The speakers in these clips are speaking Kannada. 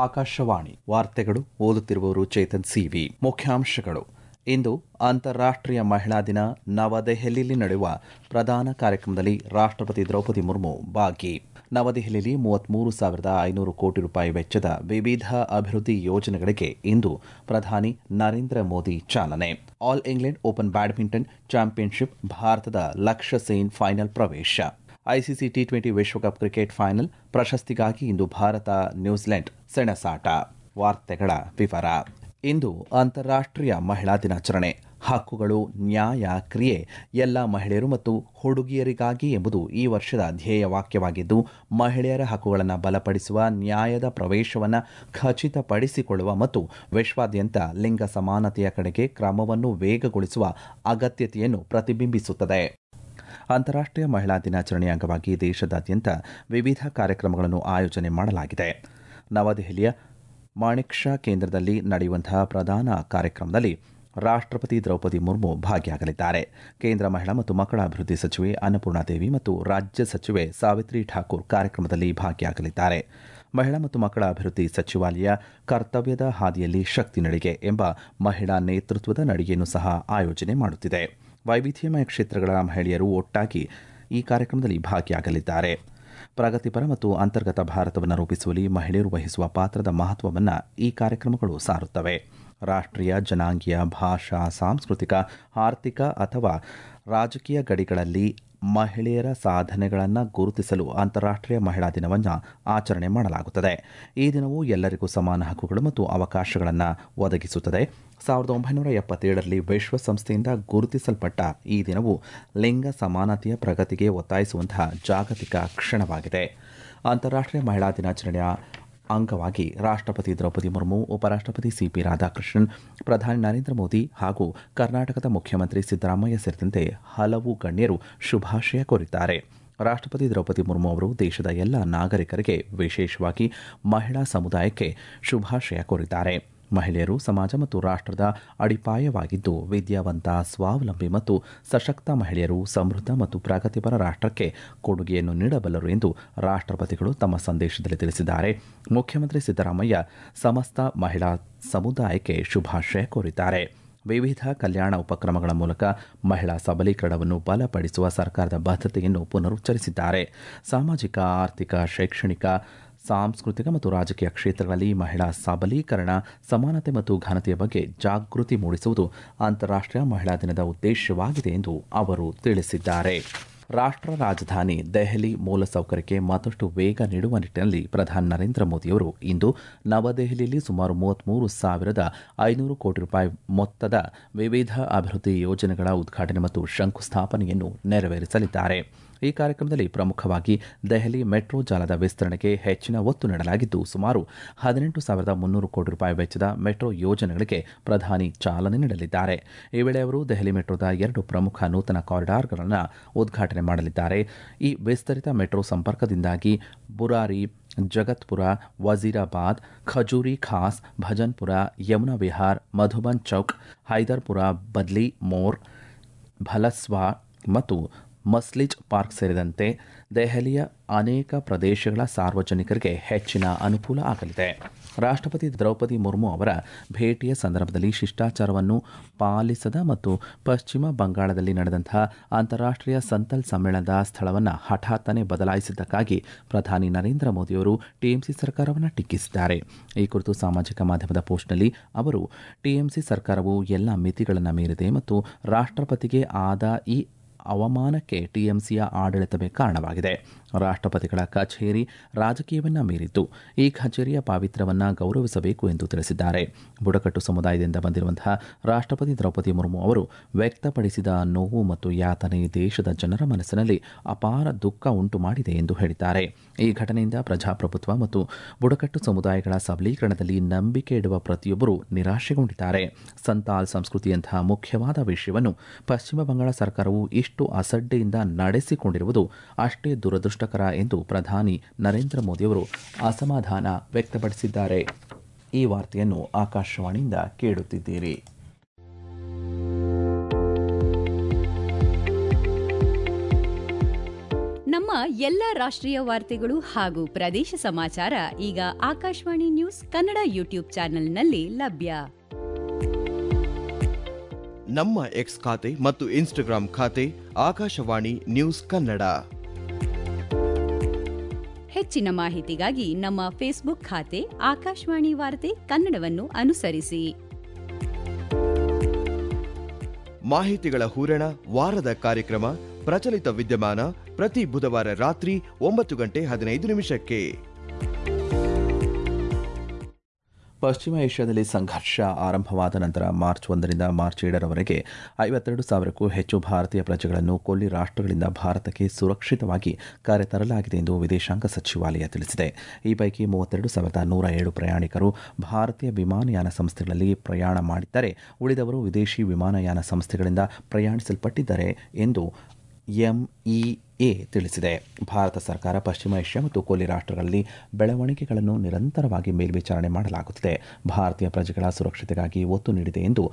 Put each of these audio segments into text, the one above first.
ಆಕಾಶವಾಣಿ ವಾರ್ತೆಗಳು ಓದುತ್ತಿರುವವರು ಚೇತನ್ ಸಿವಿ ಮುಖ್ಯಾಂಶಗಳು ಇಂದು ಅಂತಾರಾಷ್ಟ್ರೀಯ ಮಹಿಳಾ ದಿನ ನವದೆಹಲಿಯಲ್ಲಿ ನಡೆಯುವ ಪ್ರಧಾನ ಕಾರ್ಯಕ್ರಮದಲ್ಲಿ ರಾಷ್ಟ್ರಪತಿ ದ್ರೌಪದಿ ಮುರ್ಮು ಭಾಗಿ ನವದೆಹಲಿಯಲ್ಲಿ ಮೂವತ್ಮೂರು ಸಾವಿರದ ಐನೂರು ಕೋಟಿ ರೂಪಾಯಿ ವೆಚ್ಚದ ವಿವಿಧ ಅಭಿವೃದ್ಧಿ ಯೋಜನೆಗಳಿಗೆ ಇಂದು ಪ್ರಧಾನಿ ನರೇಂದ್ರ ಮೋದಿ ಚಾಲನೆ all England open badminton championship ಭಾರತದ ಲಕ್ಷ್ಯ ಸೇನ್ ಫೈನಲ್ ಪ್ರವೇಶ ಐಸಿಸಿ ಟಿ ಟ್ವೆಂಟಿ ವಿಶ್ವಕಪ್ ಕ್ರಿಕೆಟ್ ಫೈನಲ್ ಪ್ರಶಸ್ತಿಗಾಗಿ ಇಂದು ಭಾರತ ನ್ಯೂಜಿಲೆಂಡ್ ಸೆಣಸಾಟ ವಾರ್ತೆಗಳ ವಿವರ ಇಂದು ಅಂತಾರಾಷ್ಟ್ರೀಯ ಮಹಿಳಾ ದಿನಾಚರಣೆ ಹಕ್ಕುಗಳು ನ್ಯಾಯ ಕ್ರಿಯೆ ಎಲ್ಲ ಮಹಿಳೆಯರು ಮತ್ತು ಹುಡುಗಿಯರಿಗಾಗಿ ಎಂಬುದು ಈ ವರ್ಷದ ಧ್ಯೇಯ ವಾಕ್ಯವಾಗಿದ್ದು ಮಹಿಳೆಯರ ಹಕ್ಕುಗಳನ್ನು ಬಲಪಡಿಸುವ ನ್ಯಾಯದ ಪ್ರವೇಶವನ್ನು ಖಚಿತಪಡಿಸಿಕೊಳ್ಳುವ ಮತ್ತು ವಿಶ್ವಾದ್ಯಂತ ಲಿಂಗ ಸಮಾನತೆಯ ಕಡೆಗೆ ಕ್ರಮವನ್ನು ವೇಗಗೊಳಿಸುವ ಅಗತ್ಯತೆಯನ್ನು ಪ್ರತಿಬಿಂಬಿಸುತ್ತದೆ ಅಂತಾರಾಷ್ಟ್ರೀಯ ಮಹಿಳಾ ದಿನಾಚರಣೆಯ ಅಂಗವಾಗಿ ದೇಶದಾದ್ಯಂತ ವಿವಿಧ ಕಾರ್ಯಕ್ರಮಗಳನ್ನು ಆಯೋಜನೆ ಮಾಡಲಾಗಿದೆ ನವದೆಹಲಿಯ ಮಾಣಿಕ್ ಶಾ ಕೇಂದ್ರದಲ್ಲಿ ನಡೆಯುವಂತಹ ಪ್ರಧಾನ ಕಾರ್ಯಕ್ರಮದಲ್ಲಿ ರಾಷ್ಟ್ರಪತಿ ದ್ರೌಪದಿ ಮುರ್ಮು ಭಾಗಿಯಾಗಲಿದ್ದಾರೆ ಕೇಂದ್ರ ಮಹಿಳಾ ಮತ್ತು ಮಕ್ಕಳ ಅಭಿವೃದ್ಧಿ ಸಚಿವೆ ಅನ್ನಪೂರ್ಣಾದೇವಿ ಮತ್ತು ರಾಜ್ಯ ಸಚಿವೆ ಸಾವಿತ್ರಿ ಠಾಕೂರ್ ಕಾರ್ಯಕ್ರಮದಲ್ಲಿ ಭಾಗಿಯಾಗಲಿದ್ದಾರೆ ಮಹಿಳಾ ಮತ್ತು ಮಕ್ಕಳ ಅಭಿವೃದ್ಧಿ ಸಚಿವಾಲಯ ಕರ್ತವ್ಯದ ಹಾದಿಯಲ್ಲಿ ಶಕ್ತಿ ನಡಿಗೆ ಎಂಬ ಮಹಿಳಾ ನೇತೃತ್ವದ ನಡಿಗೆಯನ್ನು ಸಹ ಆಯೋಜನೆ ಮಾಡುತ್ತಿದೆ ವೈವಿಧ್ಯಮಯ ಕ್ಷೇತ್ರಗಳ ಮಹಿಳೆಯರು ಒಟ್ಟಾಗಿ ಈ ಕಾರ್ಯಕ್ರಮದಲ್ಲಿ ಭಾಗಿಯಾಗಲಿದ್ದಾರೆ ಪ್ರಗತಿಪರ ಮತ್ತು ಅಂತರ್ಗತ ಭಾರತವನ್ನು ರೂಪಿಸುವಲ್ಲಿ ಮಹಿಳೆಯರು ವಹಿಸುವ ಪಾತ್ರದ ಮಹತ್ವವನ್ನು ಈ ಕಾರ್ಯಕ್ರಮಗಳು ಸಾರುತ್ತವೆ ರಾಷ್ಟ್ರೀಯ ಜನಾಂಗೀಯ ಭಾಷಾ ಸಾಂಸ್ಕೃತಿಕ ಆರ್ಥಿಕ ಅಥವಾ ರಾಜಕೀಯ ಗಡಿಗಳಲ್ಲಿ ಮಹಿಳೆಯರ ಸಾಧನೆಗಳನ್ನು ಗುರುತಿಸಲು ಅಂತಾರಾಷ್ಟ್ರೀಯ ಮಹಿಳಾ ದಿನವನ್ನು ಆಚರಣೆ ಮಾಡಲಾಗುತ್ತದೆ ಈ ದಿನವು ಎಲ್ಲರಿಗೂ ಸಮಾನ ಹಕ್ಕುಗಳು ಮತ್ತು ಅವಕಾಶಗಳನ್ನು ಒದಗಿಸುತ್ತದೆ ಸಾವಿರದ ಒಂಬೈನೂರ ಎಪ್ಪತ್ತೇಳರಲ್ಲಿ ವಿಶ್ವಸಂಸ್ಥೆಯಿಂದ ಗುರುತಿಸಲ್ಪಟ್ಟ ಈ ದಿನವು ಲಿಂಗ ಸಮಾನತೆಯ ಪ್ರಗತಿಗೆ ಒತ್ತಾಯಿಸುವಂತಹ ಜಾಗತಿಕ ಕ್ಷಣವಾಗಿದೆ ಅಂತಾರಾಷ್ಟ್ರೀಯ ಮಹಿಳಾ ದಿನಾಚರಣೆಯ ಅಂಗವಾಗಿ ರಾಷ್ಟ್ರಪತಿ ದ್ರೌಪದಿ ಮುರ್ಮು ಉಪರಾಷ್ಟ್ರಪತಿ ಸಿಪಿ ರಾಧಾಕೃಷ್ಣನ್ ಪ್ರಧಾನಿ ನರೇಂದ್ರ ಮೋದಿ ಹಾಗೂ ಕರ್ನಾಟಕದ ಮುಖ್ಯಮಂತ್ರಿ ಸಿದ್ದರಾಮಯ್ಯ ಸೇರಿದಂತೆ ಹಲವು ಗಣ್ಯರು ಶುಭಾಶಯ ಕೋರಿದ್ದಾರೆ ರಾಷ್ಟ್ರಪತಿ ದ್ರೌಪದಿ ಮುರ್ಮು ಅವರು ದೇಶದ ಎಲ್ಲ ನಾಗರಿಕರಿಗೆ ವಿಶೇಷವಾಗಿ ಮಹಿಳಾ ಸಮುದಾಯಕ್ಕೆ ಶುಭಾಶಯ ಕೋರಿದ್ದಾರೆ ಮಹಿಳೆಯರು ಸಮಾಜ ಮತ್ತು ರಾಷ್ಟ್ರದ ಅಡಿಪಾಯವಾಗಿದ್ದು ವಿದ್ಯಾವಂತ ಸ್ವಾವಲಂಬಿ ಮತ್ತು ಸಶಕ್ತ ಮಹಿಳೆಯರು ಸಮೃದ್ಧ ಮತ್ತು ಪ್ರಗತಿಪರ ರಾಷ್ಟ್ರಕ್ಕೆ ಕೊಡುಗೆಯನ್ನು ನೀಡಬಲ್ಲರು ಎಂದು ರಾಷ್ಟ್ರಪತಿಗಳು ತಮ್ಮ ಸಂದೇಶದಲ್ಲಿ ತಿಳಿಸಿದ್ದಾರೆ ಮುಖ್ಯಮಂತ್ರಿ ಸಿದ್ದರಾಮಯ್ಯ ಸಮಸ್ತ ಮಹಿಳಾ ಸಮುದಾಯಕ್ಕೆ ಶುಭಾಶಯ ಕೋರಿದ್ದಾರೆ ವಿವಿಧ ಕಲ್ಯಾಣ ಉಪಕ್ರಮಗಳ ಮೂಲಕ ಮಹಿಳಾ ಸಬಲೀಕರಣವನ್ನು ಬಲಪಡಿಸುವ ಸರ್ಕಾರದ ಬದ್ಧತೆಯನ್ನು ಪುನರುಚ್ಚರಿಸಿದ್ದಾರೆ ಸಾಮಾಜಿಕ ಆರ್ಥಿಕ ಶೈಕ್ಷಣಿಕ ಸಾಂಸ್ಕೃತಿಕ ಮತ್ತು ರಾಜಕೀಯ ಕ್ಷೇತ್ರಗಳಲ್ಲಿ ಮಹಿಳಾ ಸಬಲೀಕರಣ ಸಮಾನತೆ ಮತ್ತು ಘನತೆಯ ಬಗ್ಗೆ ಜಾಗೃತಿ ಮೂಡಿಸುವುದು ಅಂತಾರಾಷ್ಟ್ರೀಯ ಮಹಿಳಾ ದಿನದ ಉದ್ದೇಶವಾಗಿದೆ ಎಂದು ಅವರು ತಿಳಿಸಿದ್ದಾರೆ ರಾಷ್ಟ್ರ ರಾಜಧಾನಿ ದೆಹಲಿ ಮೂಲಸೌಕರ್ಯಕ್ಕೆ ಮತ್ತಷ್ಟು ವೇಗ ನೀಡುವ ನಿಟ್ಟಿನಲ್ಲಿ ಪ್ರಧಾನಿ ನರೇಂದ್ರ ಮೋದಿಯವರು ಇಂದು ನವದೆಹಲಿಯಲ್ಲಿ ಸುಮಾರು ಮೂವತ್ಮೂರು ಸಾವಿರದ ಐನೂರು ಕೋಟಿ ರೂಪಾಯಿ ಮೊತ್ತದ ವಿವಿಧ ಅಭಿವೃದ್ಧಿ ಯೋಜನೆಗಳ ಉದ್ಘಾಟನೆ ಮತ್ತು ಶಂಕುಸ್ಥಾಪನೆಯನ್ನು ನೆರವೇರಿಸಲಿದ್ದಾರೆ ಈ ಕಾರ್ಯಕ್ರಮದಲ್ಲಿ ಪ್ರಮುಖವಾಗಿ ದೆಹಲಿ ಮೆಟ್ರೋ ಜಾಲದ ವಿಸ್ತರಣೆಗೆ ಹೆಚ್ಚಿನ ಒತ್ತು ನೀಡಲಾಗಿದ್ದು ಸುಮಾರು ಹದಿನೆಂಟು ಸಾವಿರದ ಮುನ್ನೂರು ಕೋಟಿ ರೂಪಾಯಿ ವೆಚ್ಚದ ಮೆಟ್ರೋ ಯೋಜನೆಗಳಿಗೆ ಪ್ರಧಾನಿ ಚಾಲನೆ ನೀಡಲಿದ್ದಾರೆ ಈ ವೇಳೆ ಅವರು ದೆಹಲಿ ಮೆಟ್ರೋದ ಎರಡು ಪ್ರಮುಖ ನೂತನ ಕಾರಿಡಾರ್ಗಳನ್ನು ಉದ್ಘಾಟನೆ ಮಾಡಲಿದ್ದಾರೆ ಈ ವಿಸ್ತರಿತ ಮೆಟ್ರೋ ಸಂಪರ್ಕದಿಂದಾಗಿ ಬುರಾರಿ ಜಗತ್ಪುರ ವಜೀರಾಬಾದ್ ಖಜೂರಿ ಖಾಸ್ ಭಜನ್ಪುರ ಯಮುನಾ ವಿಹಾರ್ ಮಧುಬನ್ ಚೌಕ್ ಹೈದರ್ಪುರ ಬದ್ಲಿ ಮೋರ್ ಭಲಸ್ವಾ ಮತ್ತು ಮಸ್ಲಿಜ್ ಪಾರ್ಕ್ ಸೇರಿದಂತೆ ದೆಹಲಿಯ ಅನೇಕ ಪ್ರದೇಶಗಳ ಸಾರ್ವಜನಿಕರಿಗೆ ಹೆಚ್ಚಿನ ಅನುಕೂಲ ಆಗಲಿದೆ ರಾಷ್ಟ್ರಪತಿ ದ್ರೌಪದಿ ಮುರ್ಮು ಅವರ ಭೇಟಿಯ ಸಂದರ್ಭದಲ್ಲಿ ಶಿಷ್ಟಾಚಾರವನ್ನು ಪಾಲಿಸದ ಮತ್ತು ಪಶ್ಚಿಮ ಬಂಗಾಳದಲ್ಲಿ ನಡೆದಂತಹ ಅಂತಾರಾಷ್ಟ್ರೀಯ ಸಂತಲ್ ಸಮ್ಮೇಳನದ ಸ್ಥಳವನ್ನು ಹಠಾತ್ತನೆ ಬದಲಾಯಿಸಿದ್ದಕ್ಕಾಗಿ ಪ್ರಧಾನಿ ನರೇಂದ್ರ ಮೋದಿಯವರು ಟಿಎಂಸಿ ಸರ್ಕಾರವನ್ನು ಟೀಕಿಸಿದ್ದಾರೆ ಈ ಕುರಿತು ಸಾಮಾಜಿಕ ಮಾಧ್ಯಮದ ಪೋಸ್ಟ್ನಲ್ಲಿ ಅವರು ಟಿಎಂಸಿ ಸರ್ಕಾರವು ಎಲ್ಲ ಮಿತಿಗಳನ್ನು ಮೀರಿದೆ ಮತ್ತು ರಾಷ್ಟ್ರಪತಿಗೆ ಆದ ಈ ಅವಮಾನಕ್ಕೆ ಟಿಎಂಸಿಯ ಆಡಳಿತವೇ ಕಾರಣವಾಗಿದೆ ರಾಷ್ಟ್ರಪತಿಗಳ ಕಚೇರಿ ರಾಜಕೀಯವನ್ನ ಮೀರಿದ್ದು ಈ ಕಚೇರಿಯ ಪಾವಿತ್ರ್ಯವನ್ನ ಗೌರವಿಸಬೇಕು ಎಂದು ತಿಳಿಸಿದ್ದಾರೆ ಬುಡಕಟ್ಟು ಸಮುದಾಯದಿಂದ ಬಂದಿರುವಂತಹ ರಾಷ್ಟ್ರಪತಿ ದ್ರೌಪದಿ ಮುರ್ಮು ಅವರು ವ್ಯಕ್ತಪಡಿಸಿದ ನೋವು ಮತ್ತು ಯಾತನೆ ದೇಶದ ಜನರ ಮನಸ್ಸಿನಲ್ಲಿ ಅಪಾರ ದುಃಖ ಉಂಟು ಮಾಡಿದೆ ಎಂದು ಹೇಳಿದ್ದಾರೆ ಈ ಘಟನೆಯಿಂದ ಪ್ರಜಾಪ್ರಭುತ್ವ ಮತ್ತು ಬುಡಕಟ್ಟು ಸಮುದಾಯಗಳ ಸಬಲೀಕರಣದಲ್ಲಿ ನಂಬಿಕೆ ಇಡುವ ಪ್ರತಿಯೊಬ್ಬರು ನಿರಾಶೆಗೊಂಡಿದ್ದಾರೆ ಸಂತಾಲ್ ಸಂಸ್ಕೃತಿಯಂತಹ ಮುಖ್ಯವಾದ ವಿಷಯವನ್ನು ಪಶ್ಚಿಮ ಬಂಗಾಳ ಸರ್ಕಾರವು ಇಷ್ಟು ಅಸಡ್ಡೆಯಿಂದ ನಡೆಸಿಕೊಂಡಿರುವುದು ಅಷ್ಟೇ ದುರದೃಷ್ಟಕರ ಎಂದು ಪ್ರಧಾನಿ ನರೇಂದ್ರ ಮೋದಿಯವರು ಅಸಮಾಧಾನ ವ್ಯಕ್ತಪಡಿಸಿದ್ದಾರೆ ಈ ವಾರ್ತೆಯನ್ನು ಆಕಾಶವಾಣಿಯಿಂದ ಕೇಳುತ್ತಿದ್ದೀರಿ ನಮ್ಮ ಎಲ್ಲ ರಾಷ್ಟ್ರೀಯ ವಾರ್ತೆಗಳು ಹಾಗೂ ಪ್ರದೇಶ ಸಮಾಚಾರ ಈಗ ಆಕಾಶವಾಣಿ ನ್ಯೂಸ್ ಕನ್ನಡ ಯೂಟ್ಯೂಬ್ ಚಾನೆಲ್ನಲ್ಲಿ ಲಭ್ಯ ನಮ್ಮ ಎಕ್ಸ್ ಖಾತೆ ಮತ್ತು ಇನ್ಸ್ಟಾಗ್ರಾಂ ಖಾತೆ ಆಕಾಶವಾಣಿ ನ್ಯೂಸ್ ಕನ್ನಡ ಹೆಚ್ಚಿನ ಮಾಹಿತಿಗಾಗಿ ನಮ್ಮ ಫೇಸ್ಬುಕ್ ಖಾತೆ ಆಕಾಶವಾಣಿ ವಾರ್ತೆ ಕನ್ನಡವನ್ನು ಅನುಸರಿಸಿ ಮಾಹಿತಿಗಳ ಹೂರಣ ವಾರದ ಕಾರ್ಯಕ್ರಮ ಪ್ರಚಲಿತ ವಿದ್ಯಮಾನ ಪ್ರತಿ ಬುಧವಾರ ರಾತ್ರಿ ಒಂಬತ್ತು ಗಂಟೆ ಹದಿನೈದು ನಿಮಿಷಕ್ಕೆ ಪಶ್ಚಿಮ ಏಷ್ಯಾದಲ್ಲಿ ಸಂಘರ್ಷ ಆರಂಭವಾದ ನಂತರ ಮಾರ್ಚ್ ಒಂದರಿಂದ ಮಾರ್ಚ್ ಏಳರವರೆಗೆ ಐವತ್ತೆರಡು ಸಾವಿರಕ್ಕೂ ಹೆಚ್ಚು ಭಾರತೀಯ ಪ್ರಜೆಗಳನ್ನು ಕೊಲ್ಲಿ ರಾಷ್ಟ್ರಗಳಿಂದ ಭಾರತಕ್ಕೆ ಸುರಕ್ಷಿತವಾಗಿ ಕರೆತರಲಾಗಿದೆ ಎಂದು ವಿದೇಶಾಂಗ ಸಚಿವಾಲಯ ತಿಳಿಸಿದೆ ಈ ಪೈಕಿ ಮೂವತ್ತೆರಡು ಸಾವಿರದ ನೂರ ಏಳು ಪ್ರಯಾಣಿಕರು ಭಾರತೀಯ ವಿಮಾನಯಾನ ಸಂಸ್ಥೆಗಳಲ್ಲಿ ಪ್ರಯಾಣ ಮಾಡಿದ್ದರೆ ಉಳಿದವರು ವಿದೇಶಿ ವಿಮಾನಯಾನ ಸಂಸ್ಥೆಗಳಿಂದ ಪ್ರಯಾಣಿಸಲ್ಪಟ್ಟಿದ್ದಾರೆ ಎಂದು ಎಂಇಎ ತಿಳಿಸಿದೆ ಭಾರತ ಸರ್ಕಾರ ಪಶ್ಚಿಮ ಏಷ್ಯಾ ಮತ್ತು ಕೊಲ್ಲಿ ರಾಷ್ಟ್ರಗಳಲ್ಲಿ ಬೆಳವಣಿಗೆಗಳನ್ನು ನಿರಂತರವಾಗಿ ಮೇಲ್ವಿಚಾರಣೆ ಮಾಡಲಾಗುತ್ತಿದೆ ಭಾರತೀಯ ಪ್ರಜೆಗಳ ಸುರಕ್ಷತೆಗಾಗಿ ಒತ್ತು ನೀಡಿದೆ ಎಂದು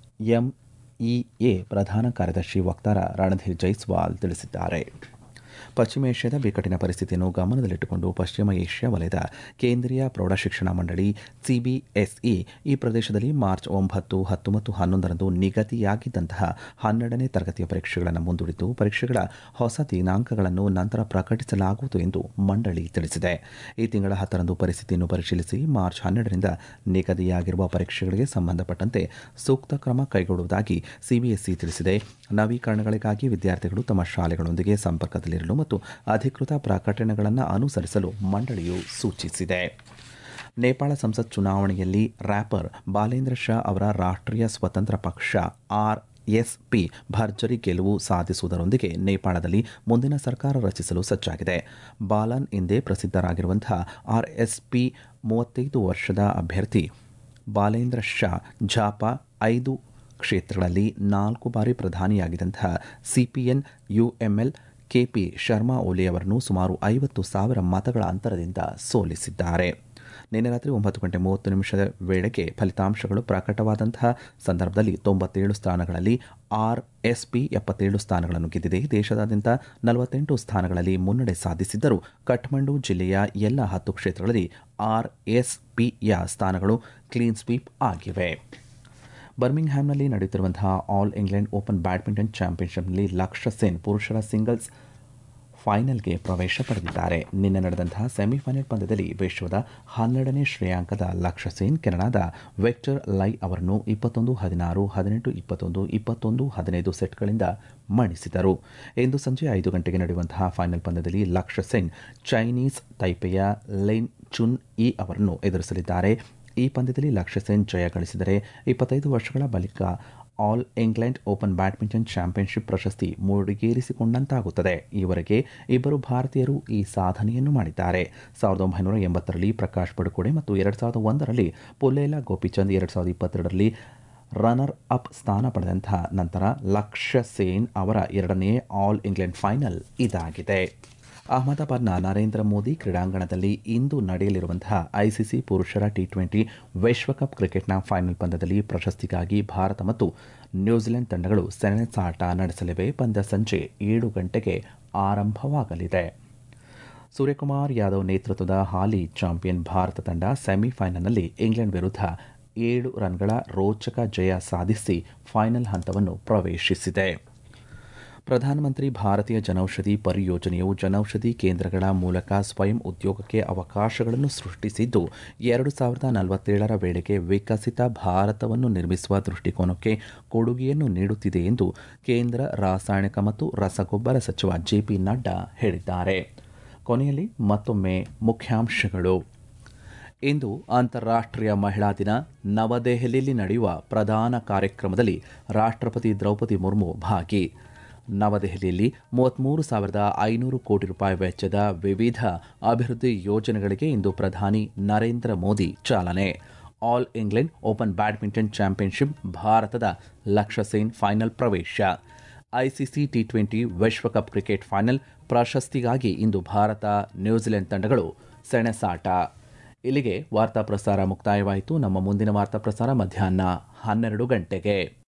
ಎಂಇಎ ಪ್ರಧಾನ ಕಾರ್ಯದರ್ಶಿ ವಕ್ತಾರ ರಣಧೀರ್ ಜೈಸ್ವಾಲ್ ತಿಳಿಸಿದ್ದಾರೆ ಪಶ್ಚಿಮ ಏಷ್ಯಾದ ಬಿಕ್ಕಟ್ಟಿನ ಪರಿಸ್ಥಿತಿಯನ್ನು ಗಮನದಲ್ಲಿಟ್ಟುಕೊಂಡು ಪಶ್ಚಿಮ ಏಷ್ಯಾ ವಲಯದ ಕೇಂದ್ರೀಯ ಪ್ರೌಢಶಿಕ್ಷಣ ಮಂಡಳಿ ಸಿಬಿಎಸ್ಇ ಈ ಪ್ರದೇಶದಲ್ಲಿ ಮಾರ್ಚ್ ಒಂಬತ್ತು ಹತ್ತು ಮತ್ತು ಹನ್ನೊಂದರಂದು ನಿಗದಿಯಾಗಿದ್ದಂತಹ ಹನ್ನೆರಡನೇ ತರಗತಿಯ ಪರೀಕ್ಷೆಗಳನ್ನು ಮುಂದೂಡಿದ್ದು ಪರೀಕ್ಷೆಗಳ ಹೊಸ ದಿನಾಂಕಗಳನ್ನು ನಂತರ ಪ್ರಕಟಿಸಲಾಗುವುದು ಎಂದು ಮಂಡಳಿ ತಿಳಿಸಿದೆ ಈ ತಿಂಗಳ ಹತ್ತರಂದು ಪರಿಸ್ಥಿತಿಯನ್ನು ಪರಿಶೀಲಿಸಿ ಮಾರ್ಚ್ ಹನ್ನೆರಡರಿಂದ ನಿಗದಿಯಾಗಿರುವ ಪರೀಕ್ಷೆಗಳಿಗೆ ಸಂಬಂಧಪಟ್ಟಂತೆ ಸೂಕ್ತ ಕ್ರಮ ಕೈಗೊಳ್ಳುವುದಾಗಿ ಸಿಬಿಎಸ್ಇ ತಿಳಿಸಿದೆ ನವೀಕರಣಗಳಿಗಾಗಿ ವಿದ್ಯಾರ್ಥಿಗಳು ತಮ್ಮ ಶಾಲೆಗಳೊಂದಿಗೆ ಸಂಪರ್ಕದಲ್ಲಿರಲು ಮತ್ತು ಅಧಿಕೃತ ಪ್ರಕಟಣೆಗಳನ್ನು ಅನುಸರಿಸಲು ಮಂಡಳಿಯು ಸೂಚಿಸಿದೆ ನೇಪಾಳ ಸಂಸತ್ ಚುನಾವಣೆಯಲ್ಲಿ ರ್ಯಾಪರ್ ಬಾಲೇಂದ್ರ ಶಾ ಅವರ ರಾಷ್ಟ್ರೀಯ ಸ್ವತಂತ್ರ ಪಕ್ಷ ಆರ್ ಎಸ್ಪಿ ಭರ್ಜರಿ ಗೆಲುವು ಸಾಧಿಸುವುದರೊಂದಿಗೆ ನೇಪಾಳದಲ್ಲಿ ಮುಂದಿನ ಸರ್ಕಾರ ರಚಿಸಲು ಸಜ್ಜಾಗಿದೆ ಬಾಲನ್ ಎಂದೇ ಪ್ರಸಿದ್ಧರಾಗಿರುವಂತಹ ಆರ್ಎಸ್ಪಿ ಮೂವತ್ತೈದು ವರ್ಷದ ಅಭ್ಯರ್ಥಿ ಬಾಲೇಂದ್ರ ಶಾ ಝಾಪಾ ಐದು ಕ್ಷೇತ್ರಗಳಲ್ಲಿ ನಾಲ್ಕು ಬಾರಿ ಪ್ರಧಾನಿಯಾಗಿದ್ದಂತಹ CPN UML KP Sharma Oli ಅವರನ್ನು ಸುಮಾರು ಐವತ್ತು ಸಾವಿರ ಮತಗಳ ಅಂತರದಿಂದ ಸೋಲಿಸಿದ್ದಾರೆ ನಿನ್ನೆ ರಾತ್ರಿ ಒಂಬತ್ತು ಗಂಟೆ ಮೂವತ್ತು ನಿಮಿಷದ ವೇಳೆಗೆ ಫಲಿತಾಂಶಗಳು ಪ್ರಕಟವಾದಂತಹ ಸಂದರ್ಭದಲ್ಲಿ ತೊಂಬತ್ತೇಳು ಸ್ಥಾನಗಳಲ್ಲಿ ಆರ್ಎಸ್ಪಿ ಎಪ್ಪತ್ತೇಳು ಸ್ಥಾನಗಳನ್ನು ಗೆದ್ದಿದೆ ದೇಶದಾದ್ಯಂತ ನಲವತ್ತೆಂಟು ಸ್ಥಾನಗಳಲ್ಲಿ ಮುನ್ನಡೆ ಸಾಧಿಸಿದ್ದರೂ ಕಠ್ಮಂಡು ಜಿಲ್ಲೆಯ ಎಲ್ಲ ಹತ್ತು ಕ್ಷೇತ್ರಗಳಲ್ಲಿ ಆರ್ಎಸ್ಪಿಯ ಸ್ಥಾನಗಳು ಕ್ಲೀನ್ ಸ್ವೀಪ್ ಆಗಿವೆ ಬರ್ಮಿಂಗ್ಹ್ಯಾಮ್ನಲ್ಲಿ ನಡೆಯುತ್ತಿರುವಂತಹ ಆಲ್ ಇಂಗ್ಲೆಂಡ್ ಓಪನ್ ಬ್ಯಾಡ್ಮಿಂಟನ್ ಚಾಂಪಿಯನ್ಶಿಪ್ನಲ್ಲಿ ಲಕ್ಷ್ಯ ಸೇನ್ ಪುರುಷರ ಸಿಂಗಲ್ಸ್ ಫೈನಲ್ಗೆ ಪ್ರವೇಶ ಪಡೆದಿದ್ದಾರೆ ನಿನ್ನೆ ನಡೆದಂತಹ ಸೆಮಿಫೈನಲ್ ಪಂದ್ಯದಲ್ಲಿ ವಿಶ್ವದ ಹನ್ನೆರಡನೇ ಶ್ರೇಯಾಂಕದ ಲಕ್ಷ್ಯ ಸೇನ್ ಕೆನಡಾದ ವೆಕ್ಟರ್ ಲೈ ಅವರನ್ನು ಇಪ್ಪತ್ತೊಂದು ಹದಿನಾರು ಹದಿನೆಂಟು ಇಪ್ಪತ್ತೊಂದು ಇಪ್ಪತ್ತೊಂದು ಹದಿನೈದು ಸೆಟ್ಗಳಿಂದ ಮಣಿಸಿದರು ಇಂದು ಸಂಜೆ ಐದು ಗಂಟೆಗೆ ನಡೆಯುವಂತಹ ಫೈನಲ್ ಪಂದ್ಯದಲ್ಲಿ ಲಕ್ಷ್ಯ ಸೇನ್ ಚೈನೀಸ್ ತೈಪೆಯ ಲೆನ್ ಚುನ್ ಇ ಅವರನ್ನು ಎದುರಿಸಲಿದ್ದಾರೆ ಈ ಪಂದ್ಯದಲ್ಲಿ ಲಕ್ಷ್ಯ ಸೇನ್ ಜಯ ಗಳಿಸಿದರೆ ಇಪ್ಪತ್ತೈದು ವರ್ಷಗಳ ಬಳಿಕ All England open badminton championship ಪ್ರಶಸ್ತಿ ಮುಡಿಗೇರಿಸಿಕೊಂಡಂತಾಗುತ್ತದೆ ಈವರೆಗೆ ಇಬ್ಬರು ಭಾರತೀಯರು ಈ ಸಾಧನೆಯನ್ನು ಮಾಡಿದ್ದಾರೆ ಸಾವಿರದ ಒಂಬೈನೂರ ಎಂಬತ್ತರಲ್ಲಿ ಪ್ರಕಾಶ್ ಪಡುಕೋಡೆ ಮತ್ತು ಎರಡು ಸಾವಿರದ ಒಂದರಲ್ಲಿ ಪುಲ್ಲೇಲ ಗೋಪಿಚಂದ್ ಎರಡು ಸಾವಿರದ ಇಪ್ಪತ್ತೆರಡರಲ್ಲಿ ರನ್ನರ್ ಅಪ್ ಸ್ಥಾನ ಪಡೆದಂತಹ ನಂತರ ಲಕ್ಷ್ಯ ಸೇನ್ ಅವರ ಎರಡನೇ ಆಲ್ ಇಂಗ್ಲೆಂಡ್ ಫೈನಲ್ ಇದಾಗಿದೆ ಅಹಮದಾಬಾದ್ನ ನರೇಂದ್ರ ಮೋದಿ ಕ್ರೀಡಾಂಗಣದಲ್ಲಿ ಇಂದು ನಡೆಯಲಿರುವಂತಹ ಐಸಿಸಿ ಪುರುಷರ ಟಿ ಟ್ವೆಂಟಿ ವಿಶ್ವಕಪ್ ಕ್ರಿಕೆಟ್ನ ಫೈನಲ್ ಪಂದ್ಯದಲ್ಲಿ ಪ್ರಶಸ್ತಿಗಾಗಿ ಭಾರತ ಮತ್ತು ನ್ಯೂಜಿಲೆಂಡ್ ತಂಡಗಳು ಸೆಣಸಾಟ ನಡೆಸಲಿವೆ ಪಂದ್ಯ ಸಂಜೆ ಏಳು ಗಂಟೆಗೆ ಆರಂಭವಾಗಲಿದೆ ಸೂರ್ಯಕುಮಾರ್ ಯಾದವ್ ನೇತೃತ್ವದ ಹಾಲಿ ಚಾಂಪಿಯನ್ ಭಾರತ ತಂಡ ಸೆಮಿಫೈನಲ್ನಲ್ಲಿ ಇಂಗ್ಲೆಂಡ್ ವಿರುದ್ಧ ಏಳು ರನ್ಗಳ ರೋಚಕ ಜಯ ಸಾಧಿಸಿ ಫೈನಲ್ ಹಂತವನ್ನು ಪ್ರವೇಶಿಸಿದೆ ಪ್ರಧಾನಮಂತ್ರಿ ಭಾರತೀಯ ಜನೌಷಧಿ ಪರಿಯೋಜನೆಯು ಜನೌಷಧಿ ಕೇಂದ್ರಗಳ ಮೂಲಕ ಸ್ವಯಂ ಉದ್ಯೋಗಕ್ಕೆ ಅವಕಾಶಗಳನ್ನು ಸೃಷ್ಟಿಸಿದ್ದು ಎರಡು ಸಾವಿರದ ನಲವತ್ತೇಳರ ವೇಳೆಗೆ ವಿಕಸಿತ ಭಾರತವನ್ನು ನಿರ್ಮಿಸುವ ದೃಷ್ಟಿಕೋನಕ್ಕೆ ಕೊಡುಗೆಯನ್ನು ನೀಡುತ್ತಿದೆ ಎಂದು ಕೇಂದ್ರ ರಾಸಾಯನಿಕ ಮತ್ತು ರಸಗೊಬ್ಬರ ಸಚಿವ ಜೆಪಿ ನಡ್ಡಾ ಹೇಳಿದ್ದಾರೆ ಕೊನೆಯಲ್ಲಿ ಮತ್ತೊಮ್ಮೆ ಮುಖ್ಯಾಂಶಗಳು ಇಂದು ಅಂತಾರಾಷ್ಟ್ರೀಯ ಮಹಿಳಾ ದಿನ ನವದೆಹಲಿಯಲ್ಲಿ ನಡೆಯುವ ಪ್ರಧಾನ ಕಾರ್ಯಕ್ರಮದಲ್ಲಿ ರಾಷ್ಟ್ರಪತಿ ದ್ರೌಪದಿ ಮುರ್ಮು ಭಾಗಿ ನವದೆಹಲಿಯಲ್ಲಿ ಮೂವತ್ತ್ಮೂರು ಸಾವಿರದ ಐನೂರು ಕೋಟಿ ರೂಪಾಯಿ ವೆಚ್ಚದ ವಿವಿಧ ಅಭಿವೃದ್ಧಿ ಯೋಜನೆಗಳಿಗೆ ಇಂದು ಪ್ರಧಾನಿ ನರೇಂದ್ರ ಮೋದಿ ಚಾಲನೆ all England open badminton championship ಭಾರತದ ಲಕ್ಷ್ಯ ಸೇನ್ ಫೈನಲ್ ಪ್ರವೇಶ ಐಸಿಸಿ ಟಿ ಟ್ವೆಂಟಿ ವಿಶ್ವಕಪ್ ಕ್ರಿಕೆಟ್ ಫೈನಲ್ ಪ್ರಶಸ್ತಿಗಾಗಿ ಇಂದು ಭಾರತ ನ್ಯೂಜಿಲೆಂಡ್ ತಂಡಗಳು ಸೆಣಸಾಟ ಇಲ್ಲಿಗೆ ವಾರ್ತಾ ಪ್ರಸಾರ ಮುಕ್ತಾಯವಾಯಿತು ನಮ್ಮ ಮುಂದಿನ ವಾರ್ತಾ ಪ್ರಸಾರ ಮಧ್ಯಾಹ್ನ ಹನ್ನೆರಡು ಗಂಟೆಗೆ